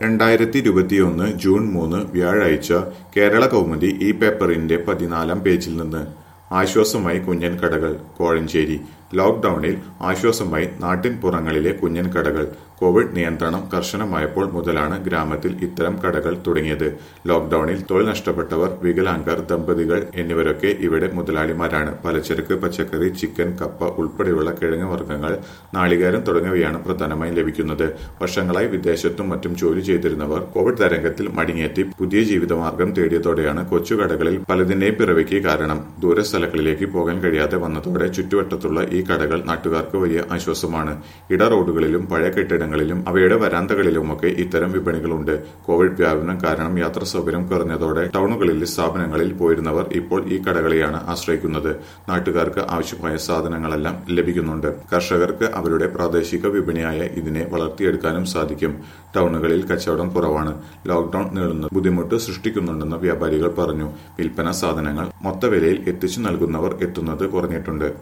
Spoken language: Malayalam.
രണ്ടായിരത്തി ഇരുപത്തിയൊന്ന് ജൂൺ മൂന്ന് വ്യാഴാഴ്ച കേരള കൗമുദി ഈ പേപ്പറിന്റെ പതിനാലാം പേജിൽ നിന്ന് ആശ്വാസമായി കുഞ്ഞൻ കടകൾ കോഴഞ്ചേരി ലോക്ഡൌണിൽ ആശ്വാസമായി നാട്ടിൻ പുറങ്ങളിലെ കുഞ്ഞൻ കടകൾ കോവിഡ് നിയന്ത്രണം കർശനമായപ്പോൾ മുതലാണ് ഗ്രാമത്തിൽ ഇത്തരം കടകൾ തുടങ്ങിയത് ലോക്ഡൌണിൽ തൊഴിൽ നഷ്ടപ്പെട്ടവർ വികലാംഗർ ദമ്പതികൾ എന്നിവരൊക്കെ ഇവിടെ മുതലാളിമാരാണ് പലചരക്ക് പച്ചക്കറി ചിക്കൻ കപ്പ ഉൾപ്പെടെയുള്ള കിഴങ്ങ് വർഗ്ഗങ്ങൾ നാളികേരം തുടങ്ങിയവയാണ് പ്രധാനമായും ലഭിക്കുന്നത് വർഷങ്ങളായി വിദേശത്തും മറ്റും ജോലി ചെയ്തിരുന്നവർ കോവിഡ് തരംഗത്തിൽ മടങ്ങിയെത്തി പുതിയ ജീവിതമാർഗം തേടിയതോടെയാണ് കൊച്ചുകടകളിൽ പലതിന്റെയും പിറവിക്ക് കാരണം ദൂരസ്ഥലങ്ങളിലേക്ക് പോകാൻ കഴിയാതെ വന്നതോടെ ചുറ്റുവട്ടത്തുള്ള ഈ കടകൾ നാട്ടുകാർക്ക് വലിയ ആശ്വാസമാണ് ഇട റോഡുകളിലും പഴയ കെട്ടിടങ്ങളിലും അവയുടെ വരാന്തകളിലുമൊക്കെ ഇത്തരം വിപണികളുണ്ട് കോവിഡ് വ്യാപനം കാരണം യാത്രാ സൗകര്യം കുറഞ്ഞതോടെ ടൗണുകളിലെ സ്ഥാപനങ്ങളിൽ പോയിരുന്നവർ ഇപ്പോൾ ഈ കടകളെയാണ് ആശ്രയിക്കുന്നത് നാട്ടുകാർക്ക് ആവശ്യമായ സാധനങ്ങളെല്ലാം ലഭിക്കുന്നുണ്ട് കർഷകർക്ക് അവരുടെ പ്രാദേശിക വിപണിയായ ഇതിനെ വളർത്തിയെടുക്കാനും സാധിക്കും ടൗണുകളിൽ കച്ചവടം കുറവാണ് ലോക്ഡൌൺ നീളുന്നത് ബുദ്ധിമുട്ട് സൃഷ്ടിക്കുന്നുണ്ടെന്ന് വ്യാപാരികൾ പറഞ്ഞു വിൽപ്പന സാധനങ്ങൾ മൊത്തവിലയിൽ എത്തിച്ചു നൽകുന്നവർ എത്തുന്നത് കുറഞ്ഞിട്ടുണ്ട്